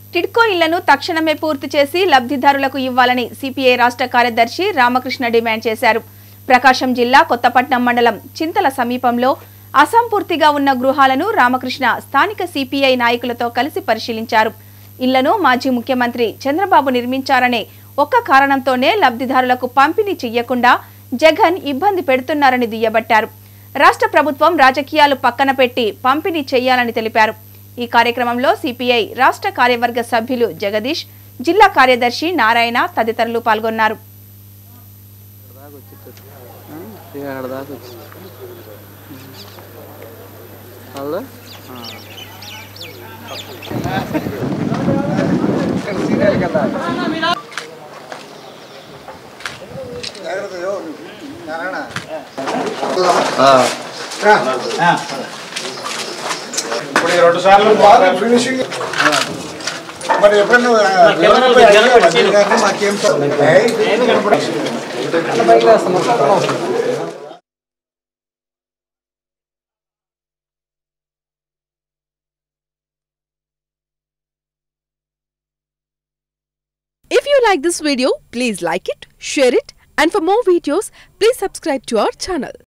టిడ్కో ఇళ్లను తక్షణమే పూర్తి చేసి లబ్ధిదారులకు ఇవ్వాలని సిపిఐ రాష్ట్ర కార్యదర్శి రామకృష్ణ డిమాండ్ చేశారు ప్రకాశం జిల్లా కొత్తపట్నం మండలం చింతల సమీపంలో అసంపూర్తిగా ఉన్న గృహాలను రామకృష్ణ స్థానిక సిపిఐ నాయకులతో కలిసి పరిశీలించారు ఇళ్లను మాజీ ముఖ్యమంత్రి చంద్రబాబు నిర్మించారనే ఒక్క కారణంతోనే లబ్ధిదారులకు పంపిణీ చెయ్యకుండా జగన్ ఇబ్బంది పెడుతున్నారని దుయ్యబట్టారు రాష్ట్ర ప్రభుత్వం రాజకీయాలు పక్కన పెట్టి పంపిణీ చేయాలని తెలిపారు ఈ కార్యక్రమంలో సిపిఐ రాష్ట్ర కార్యవర్గ సభ్యులు జగదీష్ జిల్లా కార్యదర్శి నారాయణ తదితరులు పాల్గొన్నారు ఏడ దాకా వచ్చి అలా ఇప్పుడు ఈ రెండు సార్లు బాగా ఫినిషింగ్ మరి ఎప్పుడైనా మాకేం If you like this video, please like it, share it, and for more videos, please subscribe to our channel.